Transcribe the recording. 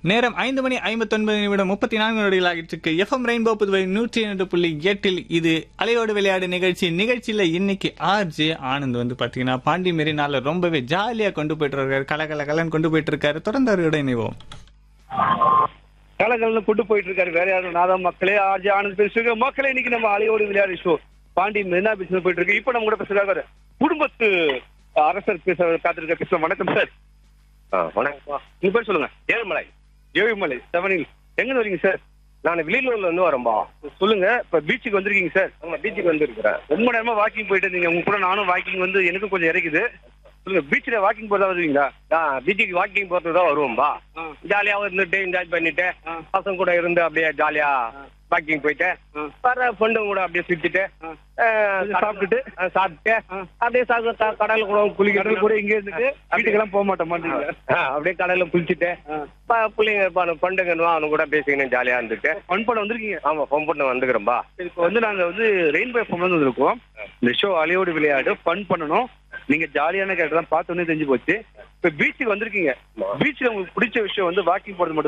நேரம் ஐந்து மணி ஐம்பத்தொன்பது நிமிடம் முப்பத்தி நான்கு நொடிகள் ஆகிட்டு இருக்கு எஃப்எம் ரெயின்போ புதுவை நூற்றி இரண்டு புள்ளி எட்டில் இது அலையோடு விளையாடு நிகழ்ச்சி நிகழ்ச்சியில இன்னைக்கு ஆர்ஜே ஆனந்த் வந்து பாத்தீங்கன்னா பாண்டி மெரினால ரொம்பவே ஜாலியா கொண்டு போயிட்டு இருக்காரு கலகல கலன்னு கொண்டு போயிட்டு இருக்காரு தொடர்ந்து அவரோட இணைவோம் கலகலன்னு கொண்டு போயிட்டு இருக்காரு வேற யாரும் நாதான் மக்களே ஆர்ஜி ஆனந்த் பேசுங்க மக்களே இன்னைக்கு நம்ம அலையோடு விளையாடு ஷோ பாண்டி மெரினா பிசினஸ் போயிட்டு இருக்கு இப்போ நம்ம கூட பேசுறாரு குடும்பத்து அரசர் பேச காத்திருக்க பேசுவோம் வணக்கம் சார் வணக்கம் உங்க பேர் சொல்லுங்க ஏழுமலை ஏழுமலை செவனில் எங்க வரீங்க சார் நான் வெளியூர்ல இருந்து வரேன்பா சொல்லுங்க இப்ப பீச்சுக்கு வந்திருக்கீங்க சார் நம்ம பீச்சுக்கு வந்திருக்கிறேன் ரொம்ப நேரமா வாக்கிங் போயிட்டு இருந்தீங்க உங்க கூட நானும் வாக்கிங் வந்து எனக்கும் கொஞ்சம் இறக்குது சொல்லுங்க பீச்சில் வாக்கிங் போறதா வருவீங்களா ஆ, பீச்சுக்கு வாக்கிங் போறது தான் வருவோம்பா ஜாலியா இருந்துட்டு என்ஜாய் பண்ணிட்டு ஆ. பசங்க கூட இருந்து அப்படியே ஜாலியா வாக்கிங் போயிட்டு ஆ. வர ஃப்ரெண்டுங்க கூட அப்படியே சுத்திட்டு ஆ. ஆ, கொஞ்சம் சாப்பிட்டுட்டு? ஆ, சாப்பிட்டு ஆ. அப்படியே சாகு க- கடல்ல கூட குளிக்க கடல் கூட இங்க இருந்துட்டு வீட்டுக்கெல்லாம் போக மாட்டோம் மாட்டீங்களா அப்படியே கடல்ல குளிச்சுட்டு ப- பிள்ளைங்க ப- பண்டுங்கன்னு அவனு கூட பேசிக்கின்னு ஜாலியா இருந்துட்டு ஃபன் பண்ண வந்திருக்கீங்க ஆமா ஃபோன் பண்ண வந்துக்கிறேன்பா சரி, இப்போ வந்து நாங்க வந்து ரெயின்போ எஃப்எம் வந்து இருக்கோம் இந்த ஷோ அலையோடு விளையாடு ஃபன் பண்ணணும் நீங்க ஜாலியான கேரக்டர் தான் பார்த்தோன்னே தெரிஞ்சு போச்சு இப்போ பீச்சுக்கு வந்திருக்கீங்க பீச்சில் உங்களுக்கு பிடிச்ச விஷயம் வந்து வாக்கிங் போறது மட்டும்